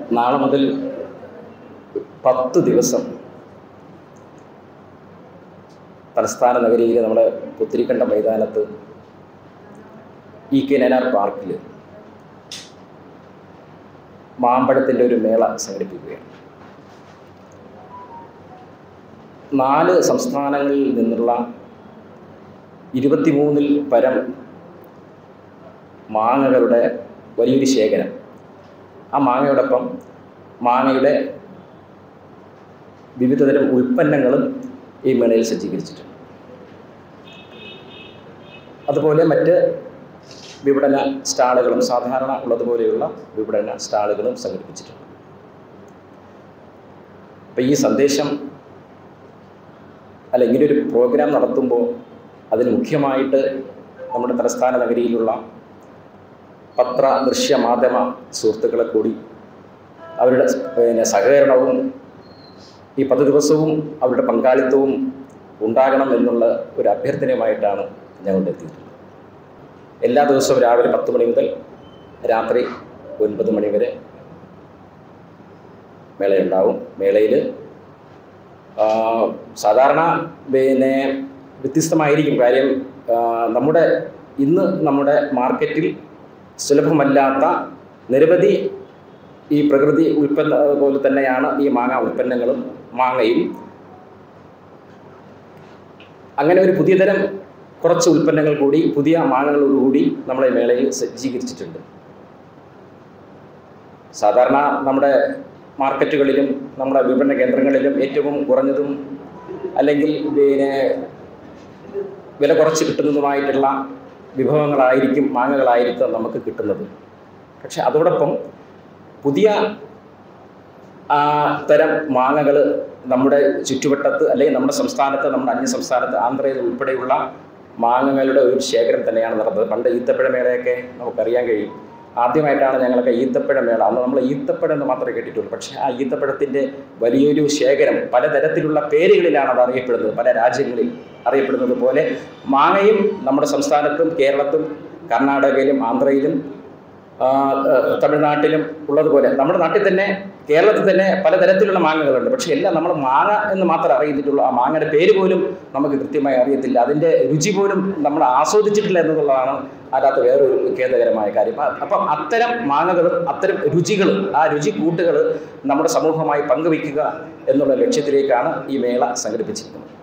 നാളെ മുതൽ പത്ത് ദിവസം തലസ്ഥാന നഗരിയിലെ നമ്മുടെ പുത്തിരിക്കണ്ട മൈതാനത്ത് ഇ കെ നയനാർ പാർക്കിൽ മാമ്പഴത്തിൻ്റെ ഒരു മേള സംഘടിപ്പിക്കുകയാണ് നാല് സംസ്ഥാനങ്ങളിൽ നിന്നുള്ള ഇരുപത്തിമൂന്നിൽ പരം മാങ്ങകളുടെ വലിയൊരു ശേഖരം ആ മാങ്ങയോടൊപ്പം മാങ്ങയുടെ വിവിധതരം ഉൽപ്പന്നങ്ങളും ഈ മേളയിൽ സജ്ജീകരിച്ചിട്ടുണ്ട് അതുപോലെ മറ്റ് വിപണന സ്റ്റാളുകളും സാധാരണ ഉള്ളതുപോലെയുള്ള വിപണന സ്റ്റാളുകളും സംഘടിപ്പിച്ചിട്ടുണ്ട് അപ്പം ഈ സന്ദേശം അല്ല ഇങ്ങനൊരു പ്രോഗ്രാം നടത്തുമ്പോൾ അതിന് മുഖ്യമായിട്ട് നമ്മുടെ തലസ്ഥാന നഗരിയിലുള്ള പത്ര ദൃശ്യ മാധ്യമ സുഹൃത്തുക്കളെ കൂടി അവരുടെ പിന്നെ സഹകരണവും ഈ പത്ത് ദിവസവും അവരുടെ പങ്കാളിത്തവും ഉണ്ടാകണം എന്നുള്ള ഒരു അഭ്യർത്ഥനയുമായിട്ടാണ് ഞങ്ങൾ എത്തിയിട്ടുള്ളത് എല്ലാ ദിവസവും രാവിലെ പത്ത് മണി മുതൽ രാത്രി ഒൻപത് മണി വരെ മേളയുണ്ടാവും മേളയിൽ സാധാരണ പിന്നെ വ്യത്യസ്തമായിരിക്കും കാര്യം ആ, നമ്മുടെ ഇന്ന് നമ്മുടെ മാർക്കറ്റിൽ സുലഭമല്ലാത്ത നിരവധി ഈ പ്രകൃതി ഉൽപ്പന്ന പോലെ തന്നെയാണ് ഈ മാങ്ങ ഉൽപ്പന്നങ്ങളും മാങ്ങയും അങ്ങനെ ഒരു പുതിയ തരം കുറച്ച് ഉൽപ്പന്നങ്ങൾ കൂടി പുതിയ മാങ്ങകളോടുകൂടി നമ്മളെ മേളയിൽ സജ്ജീകരിച്ചിട്ടുണ്ട് സാധാരണ നമ്മുടെ മാർക്കറ്റുകളിലും നമ്മുടെ വിപണന കേന്ദ്രങ്ങളിലും ഏറ്റവും കുറഞ്ഞതും അല്ലെങ്കിൽ പിന്നെ വില കുറച്ച് കിട്ടുന്നതുമായിട്ടുള്ള വിഭവങ്ങളായിരിക്കും മാങ്ങകളായിരിക്കും നമുക്ക് കിട്ടുന്നത് പക്ഷെ അതോടൊപ്പം പുതിയ ആ, തരം മാങ്ങകൾ നമ്മുടെ ചുറ്റുവട്ടത്ത് അല്ലെങ്കിൽ നമ്മുടെ സംസ്ഥാനത്ത് നമ്മുടെ അന്യ സംസ്ഥാനത്ത് ആന്ധ്രയിൽ ഉൾപ്പെടെയുള്ള മാങ്ങകളുടെ ഒരു ശേഖരം തന്നെയാണ് നടന്നത് പണ്ട് ഈത്തപ്പഴ മേളയൊക്കെ നമുക്കറിയാൻ കഴിയും ആദ്യമായിട്ടാണ് ഞങ്ങളൊക്കെ ഈത്തപ്പഴ മേള അന്ന് നമ്മൾ ഈത്തപ്പഴം എന്ന് മാത്രമേ കേട്ടിട്ടുള്ളൂ പക്ഷേ ആ ഈത്തപ്പഴത്തിൻ്റെ വലിയൊരു ശേഖരം പലതരത്തിലുള്ള പേരുകളിലാണ് അത് അറിയപ്പെടുന്നത് പല രാജ്യങ്ങളിൽ അറിയപ്പെടുന്നത് പോലെ മാങ്ങയും നമ്മുടെ സംസ്ഥാനത്തും കേരളത്തും കർണാടകയിലും ആന്ധ്രയിലും ആ, ആ, തമിഴ്നാട്ടിലും ഉള്ളതുപോലെ നമ്മുടെ നാട്ടിൽ തന്നെ കേരളത്തിൽ തന്നെ പലതരത്തിലുള്ള മാങ്ങകളുണ്ട് പക്ഷേ എല്ലാം നമ്മൾ മാങ്ങ എന്ന് മാത്രമേ അറിയുന്നിട്ടുള്ളൂ ആ മാങ്ങയുടെ പേര് പോലും നമുക്ക് കൃത്യമായി അറിയത്തില്ല അതിൻ്റെ രുചി പോലും നമ്മൾ ആസ്വദിച്ചിട്ടില്ല എന്നുള്ളതാണ് അതിനകത്ത് വേറൊരു ഖേദകരമായ കാര്യം അ- അപ്പം അത്തരം മാങ്ങകളും അത്തരം രുചികളും ആ രുചി കൂട്ടുകൾ നമ്മുടെ സമൂഹമായി പങ്കുവയ്ക്കുക എന്നുള്ള ലക്ഷ്യത്തിലേക്കാണ് ഈ മേള സംഘടിപ്പിച്ചിരിക്കുന്നത്